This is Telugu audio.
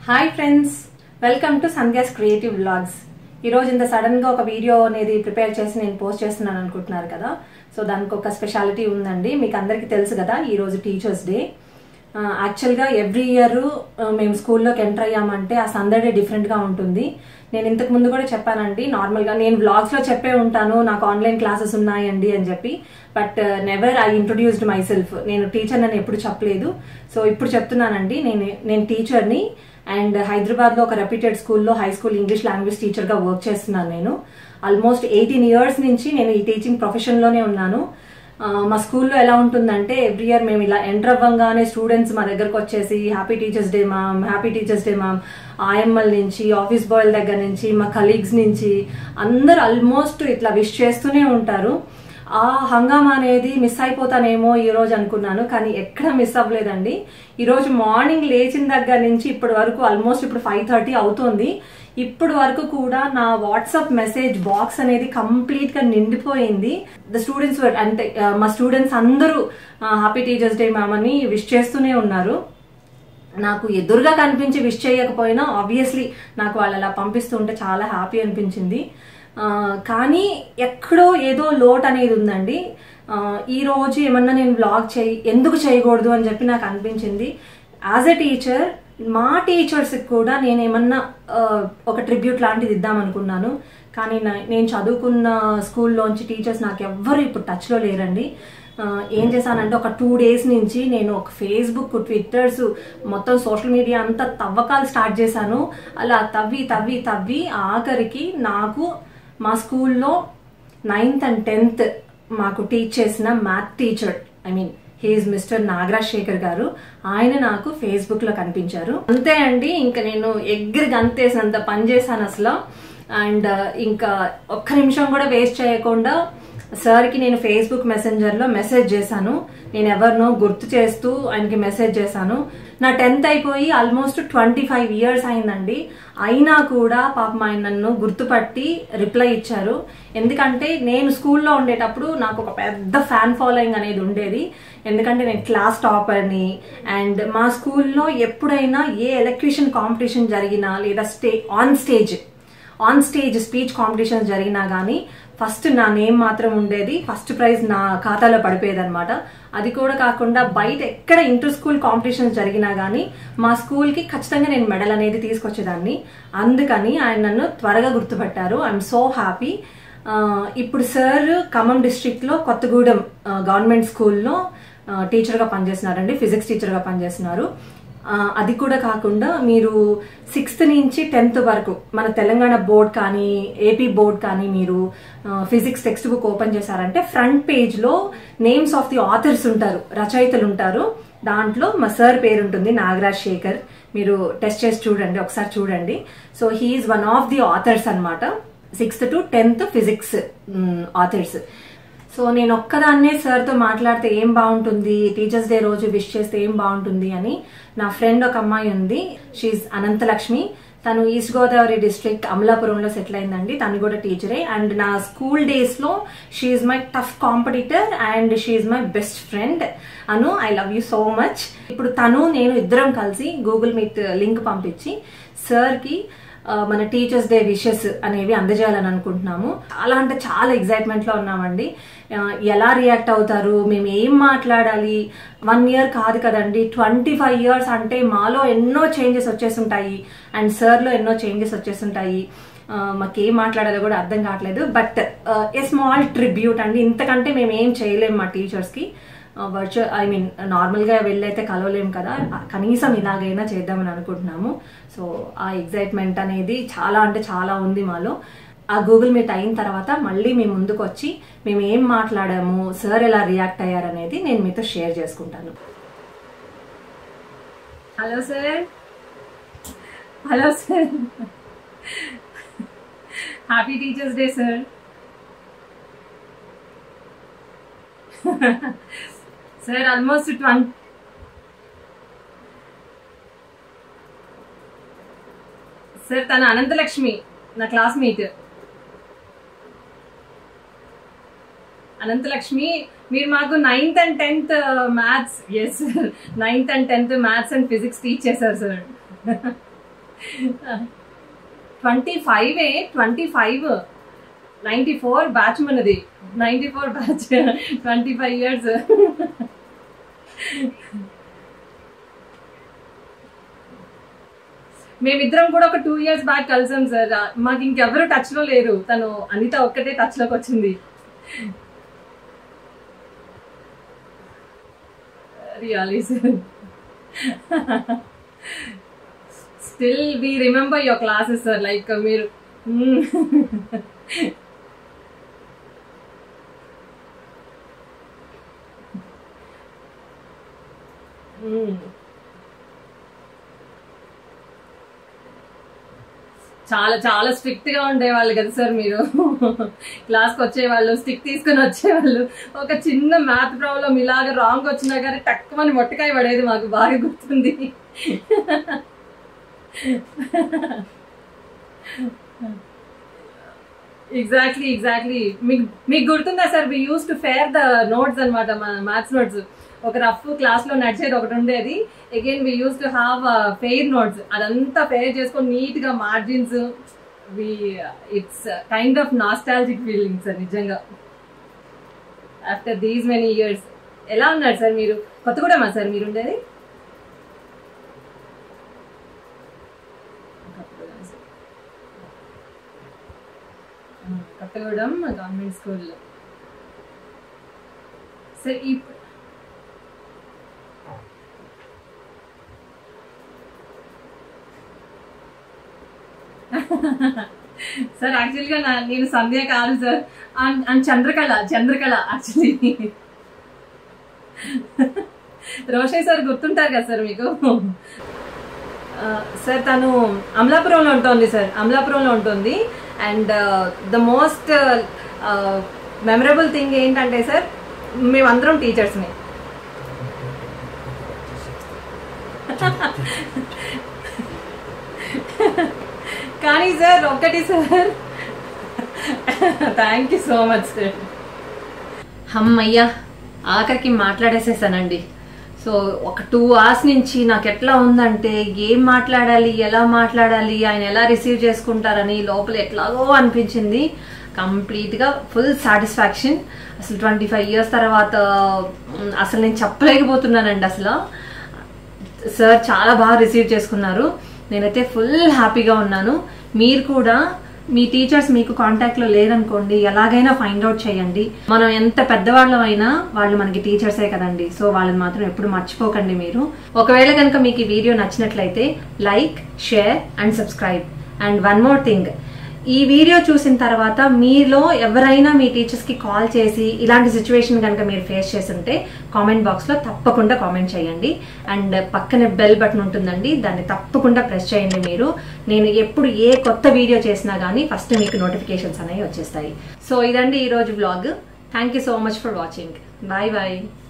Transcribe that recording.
hi friends welcome to Sandhya's creative vlogs ఈరోజు ఇంత సడన్ గా ఒక వీడియో అనేది ప్రిపేర్ చేసి నేను పోస్ట్ చేస్తున్నాను అనుకుంటున్నారు కదా సో దానికి ఒక స్పెషాలిటీ ఉందండి మీకు అందరికీ తెలుసు కదా ఈ రోజు టీచర్స్ డే యాక్చువల్గా ఎవ్రీ ఇయర్ మేము స్కూల్లోకి ఎంటర్ అయ్యామంటే ఆ సందడే డిఫరెంట్గా ఉంటుంది నేను ఇంతకు ముందు కూడా చెప్పానండి నార్మల్గా నేను వ్లాగ్స్లో చెప్పే ఉంటాను నాకు ఆన్లైన్ క్లాసెస్ ఉన్నాయండి అని చెప్పి but never I introduced myself నేను టీచర్ అని ఎప్పుడు చెప్పలేదు సో ఇప్పుడు చెప్తున్నానండి నేను నేను టీచర్ని అండ్ హైదరాబాద్లో ఒక రెప్యూటెడ్ స్కూల్లో హై స్కూల్ ఇంగ్లీష్ లాంగ్వేజ్ టీచర్గా వర్క్ చేస్తున్నాను నేను ఆల్మోస్ట్ ఎయిటీన్ ఇయర్స్ నుంచి నేను ఈ టీచింగ్ ప్రొఫెషన్లోనే ఉన్నాను ఆ, మా స్కూల్లో ఎలా ఉంటుందంటే ఎవ్రీ ఇయర్ మేము ఇలా ఎంటర్ అవ్వంగానే స్టూడెంట్స్ మా దగ్గరకు వచ్చేసి happy teachers day ma'am happy teachers day ma'am ఆయమ్మల నుంచి ఆఫీస్ బాయ్ల దగ్గర నుంచి మా కలీగ్స్ నుంచి అందరు ఆల్మోస్ట్ ఇట్లా విష్ చేస్తూనే ఉంటారు ఆ హంగామా అనేది మిస్ అయిపోతానేమో ఈ రోజు అనుకున్నాను కానీ ఎక్కడ మిస్ అవ్వలేదండి ఈ రోజు మార్నింగ్ లేచిన దగ్గర నుంచి ఇప్పటి వరకు ఆల్మోస్ట్ ఇప్పుడు ఫైవ్ థర్టీ అవుతుంది ఇప్పటి వరకు కూడా నా వాట్సాప్ మెసేజ్ బాక్స్ అనేది కంప్లీట్ గా నిండిపోయింది ద స్టూడెంట్స్ అంటే ఆ, మా స్టూడెంట్స్ అందరూ హ్యాపీ టీచర్స్ డే మ్యామ్ అని విష్ చేస్తూనే ఉన్నారు నాకు ఎదురుగా కనిపించి విష్ చేయకపోయినా ఆబ్వియస్లీ నాకు వాళ్ళు అలా పంపిస్తుంటే చాలా హ్యాపీ అనిపించింది ఆ, కానీ ఎక్కడో ఏదో లోట్ అనేది ఉందండి ఆ, ఈ రోజు ఏమన్నా నేను బ్లాగ్ చేయి ఎందుకు చేయకూడదు అని చెప్పి నాకు అనిపించింది యాజ్ ఎ టీచర్ మా టీచర్స్కి కూడా నేను ఏమన్నా ఆ, ఒక ట్రిబ్యూట్ లాంటిది ఇద్దాం అనుకున్నాను కానీ నా- నేను చదువుకున్న స్కూల్లోంచి టీచర్స్ నాకు ఎవ్వరు ఇప్పుడు టచ్లో లేరండి ఆ, ఏం చేశానంటే ఒక టూ డేస్ నుంచి నేను ఒక ఫేస్బుక్ ట్విట్టర్స్ మొత్తం సోషల్ మీడియా అంతా తవ్వకాలు స్టార్ట్ చేశాను అలా తవ్వి తవ్వి తవ్వి ఆఖరికి నాకు మా స్కూల్లో నైన్త్ అండ్ టెన్త్ మాకు టీచ్ చేసిన math teacher I mean he's mister Nagaraj Shekhar garu ఆయన నాకు ఫేస్బుక్ లో కనిపించారు అంతే అండి ఇంకా నేను ఎగ్గిరి గంతేసినంత పని చేశాను అసలు అండ్ ఇంకా ఒక్క నిమిషం కూడా వేస్ట్ చేయకుండా సార్కి నేను ఫేస్బుక్ మెసెంజర్ లో మెసేజ్ చేశాను నేను ఎవరినో గుర్తు చేస్తూ ఆయనకి మెసేజ్ చేశాను నా టెన్త్ అయిపోయి ఆల్మోస్ట్ ట్వంటీ ఫైవ్ ఇయర్స్ అయిందండి అయినా కూడా పాపం ఆయన నన్ను గుర్తుపట్టి రిప్లై ఇచ్చారు ఎందుకంటే నేను స్కూల్లో ఉండేటప్పుడు నాకు ఒక పెద్ద ఫ్యాన్ ఫాలోయింగ్ అనేది ఉండేది ఎందుకంటే నేను క్లాస్ టాపర్ని అండ్ మా స్కూల్లో ఎప్పుడైనా ఏ ఎలక్ట్రీషియన్ కాంపిటీషన్ జరిగినా లేదా stay on stage on stage speech competition జరిగినా కానీ ఫస్ట్ నా నేమ్ మాత్రం ఉండేది ఫస్ట్ ప్రైజ్ నా ఖాతాలో పడిపోయేది అనమాట అది కూడా కాకుండా బయట ఎక్కడ ఇంటర్ స్కూల్ కాంపిటీషన్స్ జరిగినా కానీ మా స్కూల్కి ఖచ్చితంగా నేను మెడల్ అనేది తీసుకొచ్చేదాన్ని అందుకని ఆయన నన్ను త్వరగా గుర్తుపట్టారు ఐఎమ్ సో హ్యాపీ ఇప్పుడు సార్ ఖమ్మం డిస్ట్రిక్ట్లో కొత్తగూడెం గవర్నమెంట్ స్కూల్లో టీచర్గా పనిచేస్తున్నారండి ఫిజిక్స్ టీచర్గా పనిచేస్తున్నారు ఆ, అది కూడా కాకుండా మీరు సిక్స్త్ నుంచి టెన్త్ వరకు మన తెలంగాణ బోర్డ్ కానీ ఏపీ బోర్డ్ కానీ మీరు ఫిజిక్స్ టెక్స్ట్ బుక్ ఓపెన్ చేశారంటే ఫ్రంట్ పేజ్లో నేమ్స్ ఆఫ్ ది ఆథర్స్ ఉంటారు రచయితలు ఉంటారు దాంట్లో మా సార్ పేరు ఉంటుంది నాగరాజ్ శేఖర్ మీరు టెస్ట్ చేసి చూడండి ఒకసారి చూడండి so he's one of the authors అన్నమాట sixth to tenth physics authors so నేను ఒక్కదాన్నే సార్తో మాట్లాడితే ఏం బాగుంటుంది టీచర్స్ డే రోజు విష్ చేస్తే ఏం బాగుంటుంది అని నా ఫ్రెండ్ ఒక అమ్మాయి ఉంది షీఈ్ అనంతలక్ష్మి తను ఈస్ట్ గోదావరి డిస్ట్రిక్ట్ అమలాపురంలో సెటిల్ అయిందండి తను కూడా టీచరే అండ్ నా స్కూల్ డేస్ లో she's my tough competitor and she's my best friend అను I love you so much ఇప్పుడు తను నేను ఇద్దరం కలిసి గూగుల్ మీట్ లింక్ పంపించి సార్కి ఆ, మన టీచర్స్ డే విషెస్ అనేవి అందజేయాలని అనుకుంటున్నాము చాలా అంటే చాలా ఎగ్జైట్మెంట్ లో ఉన్నామండి ఆ, ఎలా రియాక్ట్ అవుతారు మేము ఏం మాట్లాడాలి వన్ ఇయర్ కాదు కదండి ట్వంటీ ఫైవ్ ఇయర్స్ అంటే మాలో ఎన్నో చేంజెస్ వచ్చేస్తుంటాయి అండ్ సార్లో ఎన్నో చేంజెస్ వచ్చేస్తుంటాయి ఆ, మాకేం మాట్లాడాలో కూడా అర్థం కావట్లేదు బట్ ఏ స్మాల్ ట్రిబ్యూట్ అండి ఇంతకంటే మేము ఏం చేయలేము మా టీచర్స్కి వర్చువల్ ఐ మీన్ నార్మల్గా వెళ్ళైతే కలవలేము కదా కనీసం ఇలాగైనా చేద్దామని అనుకుంటున్నాము సో ఆ ఎగ్జైట్మెంట్ అనేది చాలా అంటే చాలా ఉంది మాలో ఆ గూగుల్ మీట్ అయిన తర్వాత మళ్ళీ మీ ముందుకు వచ్చి మేము ఏం మాట్లాడాము సార్ ఎలా రియాక్ట్ అయ్యారనేది నేను మీతో షేర్ చేసుకుంటాను hello sir hello sir happy teachers day sir sir almost twenty sir తన అనంతలక్ష్మి నా క్లాస్మేట్ అనంతలక్ష్మి మీరు మాకు ninth and tenth maths yes ninth and tenth maths and physics teach చేశారు sir twenty five a twenty five ninety four batch మనది ninety four batch twenty five years మేమిద్దరం కూడా ఒక టూ ఇయర్స్ బ్యాక్ కలిసాం సార్ మాకు ఇంకెవరు టచ్ లో లేరు తను అనిత ఒక్కటే టచ్ లోకి వచ్చింది really sir still we remember your classes sir like మీరు చాలా చాలా స్ట్రిక్ట్ గా ఉండేవాళ్ళు కదా సార్ మీరు క్లాస్కి వచ్చేవాళ్ళు స్టిక్ తీసుకొని వచ్చేవాళ్ళు ఒక చిన్న మ్యాథ్ ప్రాబ్లం ఇలాగ రాంగ్ వచ్చినా కానీ తక్కువని మొట్టకాయ పడేది మాకు బాగా గుర్తుంది ఎగ్జాక్ట్లీ ఎగ్జాక్ట్లీ మీకు మీకు గుర్తుందా sir we use to fair the notes అనమాట మన మ్యాథ్స్ నోట్స్ ఒక రఫ్ క్లాస్ లో నడిచేది ఒకటి ఉండేది again we use to have fair notes అదంతా ఫెయిర్ చేసుకొని నీట్ గా margins we it's kind of nostalgic feelings sir నిజంగా ఆఫ్టర్ దీస్ మెనీ ఇయర్స్ ఎలా ఉన్నారు సార్ మీరు కొత్తగూడమా సార్ మీరు ఉండేది కొత్తగూడెం గవర్నమెంట్ స్కూల్లో సార్ ఈ సార్ యాక్చువల్గా నా నేను సంధ్య కాదు sir and Chandrakala Chandrakala actually Roshaiah sir గుర్తుంటారు కదా సార్ మీకు సార్ తను అమలాపురంలో ఉంటుంది సార్ అమలాపురంలో ఉంటుంది and the most memorable thing ఏంటంటే సార్ మేమందరం టీచర్స్ని కానీ సార్ ఒక్కటి sir thank you so much sir అమ్మయ్యా ఆఖరికి మాట్లాడేసేసానండి సో ఒక టూ అవర్స్ నుంచి నాకు ఎట్లా ఉందంటే ఏం మాట్లాడాలి ఎలా మాట్లాడాలి ఆయన ఎలా రిసీవ్ చేసుకుంటారని లోపల ఎట్లాగో అనిపించింది కంప్లీట్గా ఫుల్ సాటిస్ఫాక్షన్ అసలు ట్వంటీ ఫైవ్ ఇయర్స్ తర్వాత అసలు నేను చెప్పలేకపోతున్నానండి అసలు సార్ చాలా బాగా రిసీవ్ చేసుకున్నారు నేనైతే ఫుల్ హ్యాపీగా ఉన్నాను మీరు కూడా మీ టీచర్స్ మీకు కాంటాక్ట్లో లేరనుకోండి ఎలాగైనా ఫైండ్ అవుట్ చేయండి మనం ఎంత పెద్దవాళ్ళం అయినా వాళ్ళు మనకి టీచర్సే కదండి సో వాళ్ళని మాత్రం ఎప్పుడు మర్చిపోకండి మీరు ఒకవేళ కనుక మీకు ఈ వీడియో నచ్చినట్లయితే like share and subscribe and one more thing ఈ వీడియో చూసిన తర్వాత మీలో ఎవరైనా మీ టీచర్స్కి కాల్ చేసి ఇలాంటి సిచ్యువేషన్ కనుక మీరు ఫేస్ చేస్తుంటే కామెంట్ బాక్స్లో తప్పకుండా కామెంట్ చేయండి అండ్ పక్కనే బెల్ బటన్ ఉంటుందండి దాన్ని తప్పకుండా ప్రెస్ చేయండి మీరు నేను ఎప్పుడు ఏ కొత్త వీడియో చేసినా కానీ ఫస్ట్ మీకు నోటిఫికేషన్స్ అనేవి వచ్చేస్తాయి సో ఇదండి ఈరోజు vlog thank you so much for watching bye bye